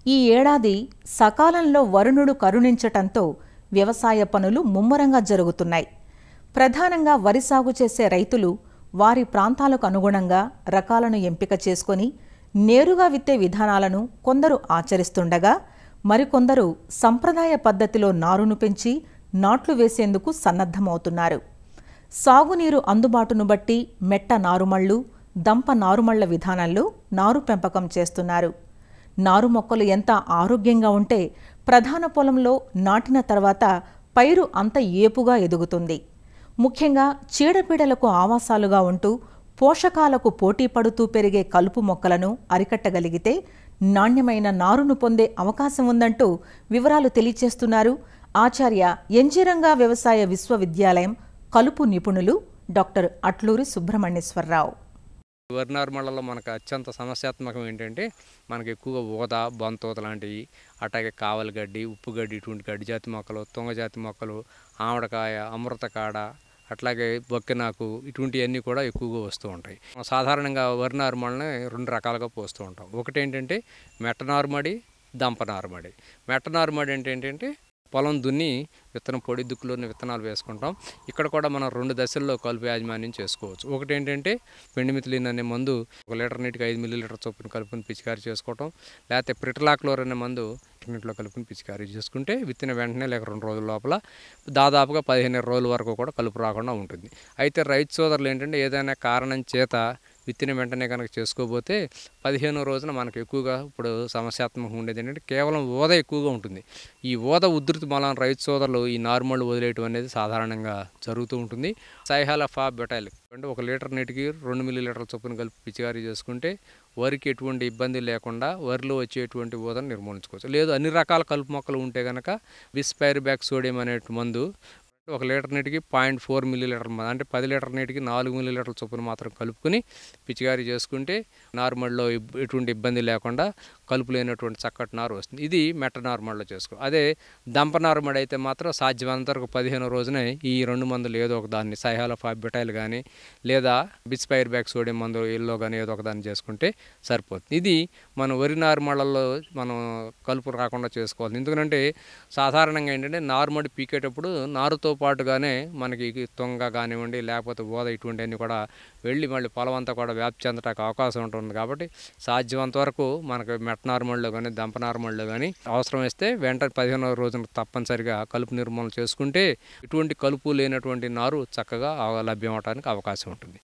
ఈ ఏడాది సకాలంలో వరుణుడు కరుణించటంతో వ్యవసాయ పనులు ముమ్మరంగా జరుగుతున్నాయి ప్రధానంగా వరి సాగు చేసే రైతులు వారి ప్రాంతాలకు అనుగుణంగా రకాలను ఎంపిక చేసుకొని నేరుగా విత్తే విధానాలను కొందరు ఆచరిస్తుండగా మరికొందరు సంప్రదాయ పద్ధతిలో నారును పెంచి నాట్లు వేసేందుకు సన్నద్ధమవుతున్నారు సాగునీరు అందుబాటును బట్టి మెట్ట నారుమళ్లు దంప నారుమళ్ల విధానంలో నారు పెంపకం చేస్తున్నారు నారు మొక్కలు ఎంత ఆరోగ్యంగా ఉంటే ప్రధాన పొలంలో నాటిన తర్వాత పైరు అంత ఏపుగా ఎదుగుతుంది ముఖ్యంగా చీడపీడలకు ఆవాసాలుగా ఉంటూ పోషకాలకు పోటీ పడుతూ పెరిగే కలుపు మొక్కలను అరికట్టగలిగితే నాణ్యమైన నారును పొందే అవకాశం ఉందంటూ వివరాలు తెలియచేస్తున్నారు ఆచార్య ఎంజిరంగా వ్యవసాయ విశ్వవిద్యాలయం కలుపు నిపుణులు డాక్టర్ అట్లూరి సుబ్రహ్మణ్యేశ్వరరావు వరి నార్మళ్లలో మనకు అత్యంత సమస్యాత్మకం ఏంటంటే మనకి ఎక్కువగా ఊద బంతూత లాంటివి అట్లాగే కావలి గడ్డి ఉప్పు గడ్డి ఇటువంటి గడ్డి జాతి మొక్కలు తుంగ జాతి మొక్కలు ఆమడకాయ అమృతకాడ అట్లాగే బొక్కెనాకు ఇటువంటివన్నీ కూడా ఎక్కువగా వస్తూ ఉంటాయి సాధారణంగా వరి నారుమడిని రెండు రకాలుగా పోస్తూ ఉంటాం ఒకటి ఏంటంటే మెట్ట నారుమడి దంప నారుమడి మెట్ట నారుమడి అంటే ఏంటంటే పొలం దున్ని విత్తనం పొడి దుక్కులోని విత్తనాలు వేసుకుంటాం ఇక్కడ కూడా మనం రెండు దశల్లో కలుపు యాజమాన్యం చేసుకోవచ్చు ఒకటి ఏంటంటే పెండిమిథిలిన్ అనే మందు ఒక లీటర్ నీటికి ఐదు మిల్లీ లీటర్ చొప్పున కలుపుని పిచికారీ చేసుకోవటం లేకపోతే ప్రిటలాక్లోర్ అనే మందు నీటిలో కలుపుని పిచికారీ చేసుకుంటే విత్తిన వెంటనే లేక రెండు రోజుల లోపల దాదాపుగా పదిహేను రోజుల వరకు కూడా కలుపు రాకుండా ఉంటుంది అయితే రైతు సోదరులు ఏంటంటే ఏదైనా కారణం చేత విత్తిన వెంటనే కనుక చేసుకోబోతే పదిహేనో రోజున మనకు ఎక్కువగా ఇప్పుడు సమస్యాత్మకంగా ఉండేది ఏంటంటే కేవలం ఊద ఎక్కువగా ఉంటుంది ఈ ఊద ఉధృతి మూలం రైతు సోదరులు ఈ నార్మల్ వదిలేయటం అనేది సాధారణంగా జరుగుతూ ఉంటుంది సైహాలఫా బెటాయిల్ అంటే ఒక లీటర్ నీటికి రెండు మిల్లీ లీటర్ల చొప్పున కలిపి పిచికారీ చేసుకుంటే వరికి ఎటువంటి ఇబ్బంది లేకుండా వరిలో వచ్చేటువంటి ఊదను నిర్మూలించుకోవచ్చు లేదు అన్ని రకాల కలుపు మొక్కలు ఉంటే కనుక విస్పైర్ బ్యాక్ సోడియం అనే మందు ఒక లీటర్ నీటికి పాయింట్ ఫోర్ మిల్లీ లీటర్ మ- అంటే పది లీటర్ నీటికి నాలుగు మిల్లీ లీటర్ల చొప్పున మాత్రం కలుపుకొని పిచికారీ చేసుకుంటే నార్మల్లో ఇబ్- ఎటువంటి ఇబ్బంది లేకుండా కలుపు లేనటువంటి చక్కటి నారు వస్తుంది ఇది మెట్ట నార్మల్లో చేసుకో అదే దంప నార్మల్ అయితే మాత్రం సాధ్యమైనంత వరకు పదిహేను రోజునే ఈ రెండు మందులు ఏదో ఒక దాన్ని సైహాల ఫాబిటైల్ కానీ లేదా బిస్పైర్ బ్యాక్ సోడియం మందు ఎల్లో కానీ ఏదో ఒక దాన్ని చేసుకుంటే సరిపోతుంది ఇది మన వరి నార్మళ్ళల్లో మనం కలుపు రాకుండా చేసుకోవాలి ఎందుకంటే సాధారణంగా ఏంటంటే నారుమడి పీకేటప్పుడు నారుతో పాటుగానే మనకి తొంగ కానివ్వండి లేకపోతే ఊద ఇటువంటివన్నీ కూడా వెళ్ళి మళ్ళీ పొలం అంతా కూడా వ్యాప్తి చెందడానికి అవకాశం ఉంటుంది కాబట్టి సాధ్యమంత వరకు మనకు మెట్ట నార్మల్లో కానీ దంప నార్మల్లో కానీ అవసరం వేస్తే వెంటనే పదిహేనవ రోజున తప్పనిసరిగా కలుపు నిర్మూలన చేసుకుంటే ఇటువంటి కలుపు లేనటువంటి నారు చక్కగా ఆ- లభ్యం అవడానికి అవకాశం ఉంటుంది